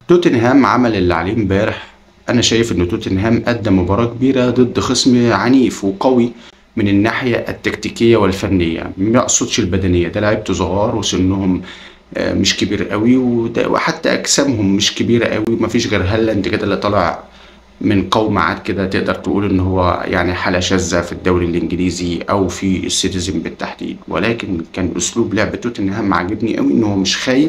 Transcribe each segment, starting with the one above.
توتنهام عمل اللي عليه امبارح انا شايف ان توتنهام قدم مباراة كبيرة ضد خصم عنيف وقوي من الناحية التكتيكية والفنية ما اقصدش البدنية ده لعيبته صغار وسنهم آه، مش كبير قوي وده- وحتى اجسامهم مش كبيرة قوي مفيش غير هالاند كده اللي طالع من قومعات كده تقدر تقول ان هو يعني حالة شاذة في الدوري الانجليزي او في السيتيزن بالتحديد ولكن كان اسلوب لعب توتنهام عاجبني قوي ان هو مش خايف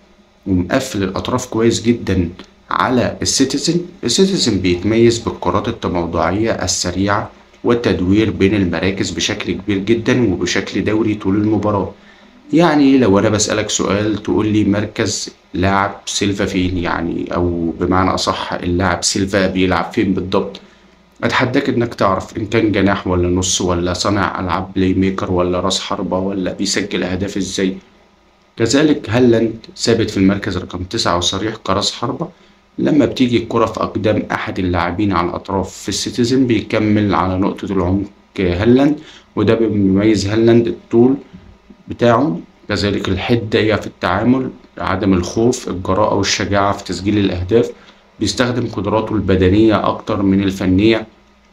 ومقفل الأطراف كويس جدا على السيتيزن السيتيزن بيتميز بالكرات التموضعية السريعة والتدوير بين المراكز بشكل كبير جدا وبشكل دوري طول المباراة يعني لو أنا بسألك سؤال تقول لي مركز لاعب سيلفا فين يعني أو بمعنى أصح اللاعب سيلفا بيلعب فين بالضبط أتحداك إنك تعرف إن كان جناح ولا نص ولا صانع ألعاب بلاي ميكر ولا رأس حربة ولا بيسجل أهداف إزاي كذلك هالاند ثابت في المركز رقم تسعة وصريح كرأس حربة لما بتيجي الكرة في أقدام أحد اللاعبين على الأطراف في السيتيزن بيكمل على نقطة العمق هالاند وده بيميز هالاند الطول بتاعه كذلك الحدية في التعامل عدم الخوف الجراءة والشجاعة في تسجيل الأهداف بيستخدم قدراته البدنية أكتر من الفنية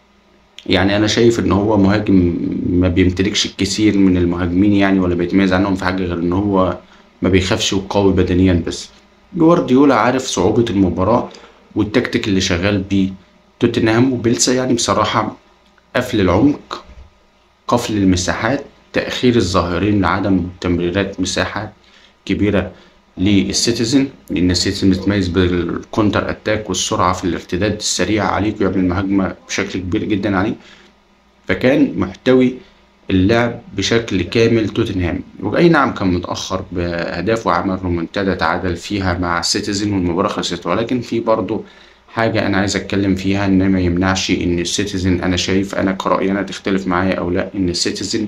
يعني أنا شايف إن هو مهاجم ما بيمتلكش الكثير من المهاجمين يعني ولا بيتميز عنهم في حاجة غير إن هو ما بيخافش وقوي بدنيا بس جوارديولا عارف صعوبة المباراة والتكتيك اللي شغال بيه توتنهام وبيلسا يعني بصراحة قفل العمق قفل المساحات تأخير الظاهرين لعدم تمريرات مساحات كبيرة للسيتيزن لأن السيتيزن بيتميز بالكونتر أتاك والسرعة في الارتداد السريع عليك ويعمل مهاجمة بشكل كبير جدا عليه فكان محتوي اللعب بشكل كامل توتنهام وأي نعم كان متأخر بأهداف وعمل رومنتادا تعادل فيها مع السيتيزن والمباراة خلصت ولكن في برضه حاجة أنا عايز أتكلم فيها إن ما يمنعش إن السيتيزن أنا شايف أنا كرأيي أنا تختلف معايا أو لأ إن السيتيزن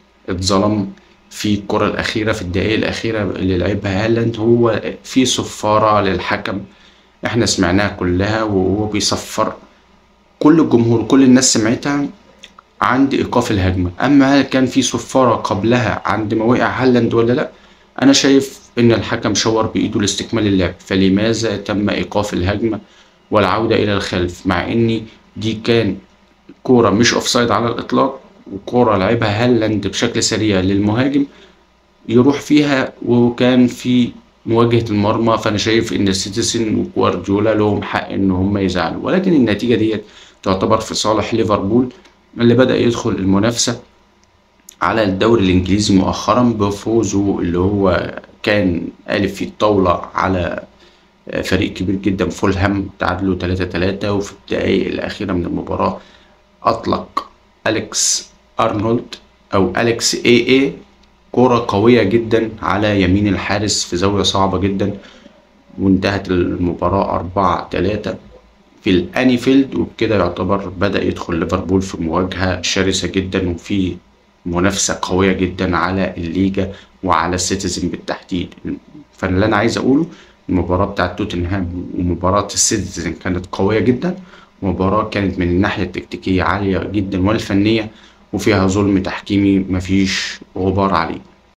اتظلم في الكرة الأخيرة في الدقايق الأخيرة اللي لعبها هالاند هو في صفارة للحكم إحنا سمعناها كلها وهو بيصفر كل الجمهور كل الناس سمعتها عند إيقاف الهجمة أما هل كان في صفارة قبلها عند ما وقع هالاند ولا لأ أنا شايف إن الحكم شاور بإيده لاستكمال اللعب فلماذا تم إيقاف الهجمة والعودة إلى الخلف مع إن دي كان كورة مش أوفسايد على الإطلاق وكورة لعبها هالاند بشكل سريع للمهاجم يروح فيها وكان في مواجهة المرمى فأنا شايف إن السيتيزن وجوارديولا لهم حق إن هم يزعلوا ولكن النتيجة ديت تعتبر في صالح ليفربول اللي بدأ يدخل المنافسة على الدوري الإنجليزي مؤخرا بفوزه اللي هو كان ألف في الطاولة على فريق كبير جدا فولهام تعادلوا 3 3 وفي الدقايق الأخيرة من المباراة أطلق أليكس أرنولد أو أليكس إي إي كرة قوية جدا على يمين الحارس في زاوية صعبة جدا وانتهت المباراة أربعة تلاتة في الأنيفيلد وبكده يعتبر بدأ يدخل ليفربول في مواجهة شرسة جدا وفي منافسة قوية جدا على الليجا وعلى السيتيزن بالتحديد فاللي أنا عايز أقوله المباراة بتاعت توتنهام ومباراة السيتيزن كانت قوية جدا مباراة كانت من الناحية التكتيكية عالية جدا والفنية وفيها ظلم تحكيمي مفيش غبار عليه